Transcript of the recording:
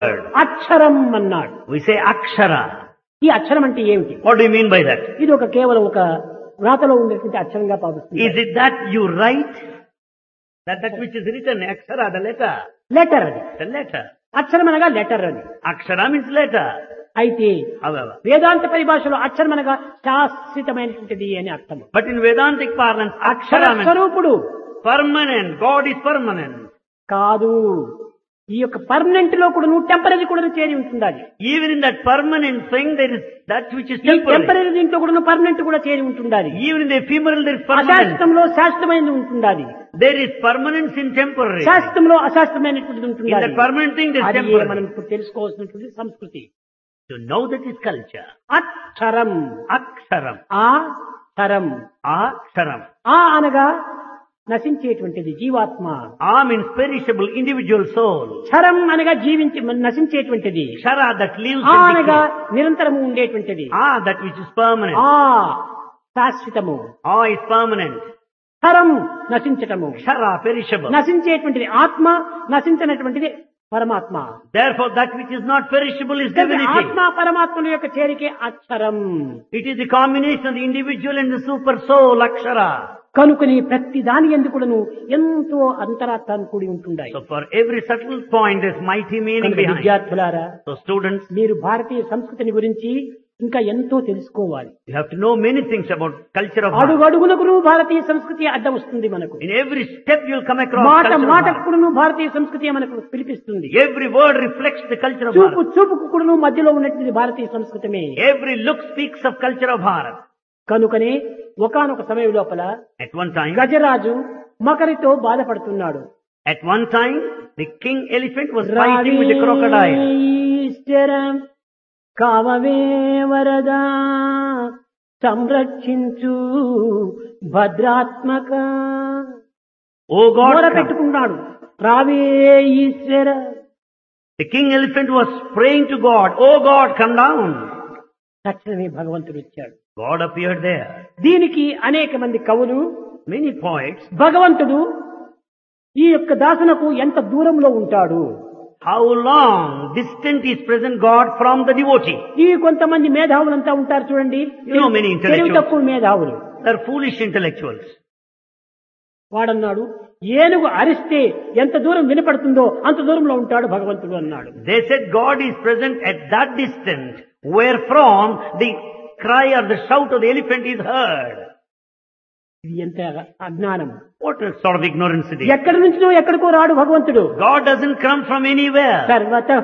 word. అక్షరం అన్నాడు We say akshara. ఈ అక్షరం అంటే ఏమిటి What do you mean by that? ఇది ఒక కేవలం ఒక వ్రాతలో ఉండేటువంటి అక్షరంగా భావిస్తుంది Is it that you write? That that which is written, akshara, the letter. Letter అది The letter. అక్షరం అనగా లెటర్ అది Akshara means letter. అయితే However. వేదాంత పరిభాషలో అక్షరం అనగా శాశ్వతమైనటువంటిది అని అర్థం But in Vedantic parlance, Akshara akshara means స్వరూపుడు permanent. God is permanent. కాదు ఈ యొక్క పర్మనెంట్ లో కూడా నువ్వు టెంపరీ కూడా చేరి ఉంటుండాలి Even in that permanent thing, there is that which is ఈ temporary. టెంపరీ దీంట్లో కూడా పర్మనెంట్ కూడా చేరి ఉంటుండాలి Even in the ephemeral, there is permanent. అశాస్త్రంలో శాశ్వతమైనది ఉంటుండాలి There is permanence in temporary. శాస్త్రంలో అశాస్త్రమైనటువంటిది In ఉంటుండాలి that permanent thing, there is అది temporary. మనం ఇప్పుడు తెలుసుకోవాల్సినటువంటి సంస్కృతి To know that is culture. అక్షరం Aksharam. ఆ తరం Aksharam. ఆ అనగా నశించేటువంటిది జీవాత్మ A means perishable individual soul. క్షరం అనగా జీవించి నశించేటువంటిది Shara that lives ఆ and అనగా decays. నిరంతరము ఉండేటువంటిది Ah, that which is permanent. ఆ శాశ్వతము Ah is permanent. క్షరం నశించటము Shara perishable. నశించేటువంటిది ఆత్మ నశించినటువంటిది పరమాత్మ Therefore, that which is not perishable is కనుక divinity. ఆత్మ పరమాత్మల యొక్క చేరికే అక్షరం It is the combination of the individual and the super soul, Akshara. కనుకని ప్రతి దాని ఎందుకును ఎంతో అంతరార్థాన్ని కూడి ఉంటుండాయి So for every subtle point, there's mighty meaning కనుక behind. విద్యార్థులారా So students, మీరు భారతీయ సంస్కృతిని గురించి ఇంకా ఎంతో తెలుసుకోవాలి you have to know many things about culture of అడుగు heart. అడుగునకును భారతీయ సంస్కృతి అడ్డం వస్తుంది మనకు In every step you'll come across మాట culture of మాటకు heart. కూడాను భారతీయ సంస్కృతి మనకు పిలిపిస్తుంది Every word reflects the culture of చూపు Bharat. చూపుకు కూడాను మధ్యలో ఉన్నటువంటి భారతీయ సంస్కృతమే Every look speaks of culture of Bharat. కనుకనే ఒకానొక సమయం లోపల At one time, గజరాజు మకరితో బాధపడుతున్నాడు at one time, the king elephant was fighting with the crocodile. ఈశ్వరం కామవే వరదా సంరక్షించు భద్రాత్మక Oh God, మొర come. పెట్టుకున్నాడు రావే ఈశ్వర the king elephant was praying to God, Oh God, come down. తక్షణమే భగవంతుడు వచ్చాడు God appeared there. దీనికి అనేక మంది కవులు Many poets, భగవంతుడు ఈ యొక్క దాసునకు ఎంత దూరంలో ఉంటాడు how long distant is present God from the devotee? ఈ కొంతమంది మేధావులంతా ఉంటారు చూడండి You know many intellectuals. తెలివి తక్కువ మేధావులు They're foolish intellectuals. వాడన్నాడు ఏనుగు అరిస్తే ఎంత దూరం వినపడుతుందో అంత దూరంలో ఉంటాడు భగవంతుడు అన్నాడు They said God is present at that distance wherefrom the cry or the shout of the elephant is heard. ఇది ఎంత అజ్ఞానం What a sort of ignorance it is. ఎక్కడి నుంచినో ఎక్కడికో రాడు భగవంతుడు God doesn't come from anywhere. సర్వత